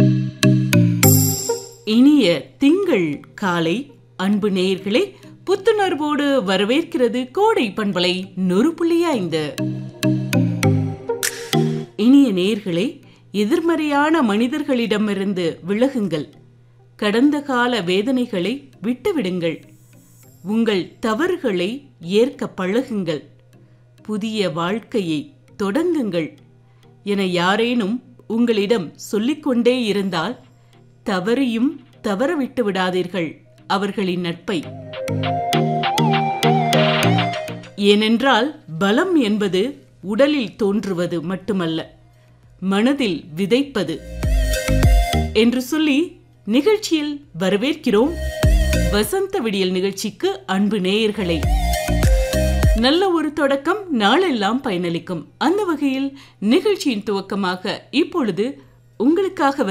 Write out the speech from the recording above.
இனிய திங்கள் காலை அன்பு நேயர்களே புத்துணர்வோடு வரவேற்கிறது கோடை பண்பலை நொறு புள்ளி ஐந்து இனிய நேயர்களே எதிர்மறையான மனிதர்களிடமிருந்து விலகுங்கள் கடந்த கால வேதனைகளை விட்டுவிடுங்கள் உங்கள் தவறுகளை ஏற்க பழகுங்கள் புதிய வாழ்க்கையை தொடங்குங்கள் என யாரேனும் உங்களிடம் சொல்லிக்கொண்டே இருந்தால் தவறையும் தவற விட்டு விடாதீர்கள் அவர்களின் நட்பை ஏனென்றால் பலம் என்பது உடலில் தோன்றுவது மட்டுமல்ல மனதில் விதைப்பது என்று சொல்லி நிகழ்ச்சியில் வரவேற்கிறோம் வசந்த விடியல் நிகழ்ச்சிக்கு அன்பு நேயர்களை நல்ல ஒரு தொடக்கம் நாளெல்லாம் பயனளிக்கும் அந்த வகையில் நிகழ்ச்சியின் துவக்கமாக இப்பொழுது உங்களுக்காக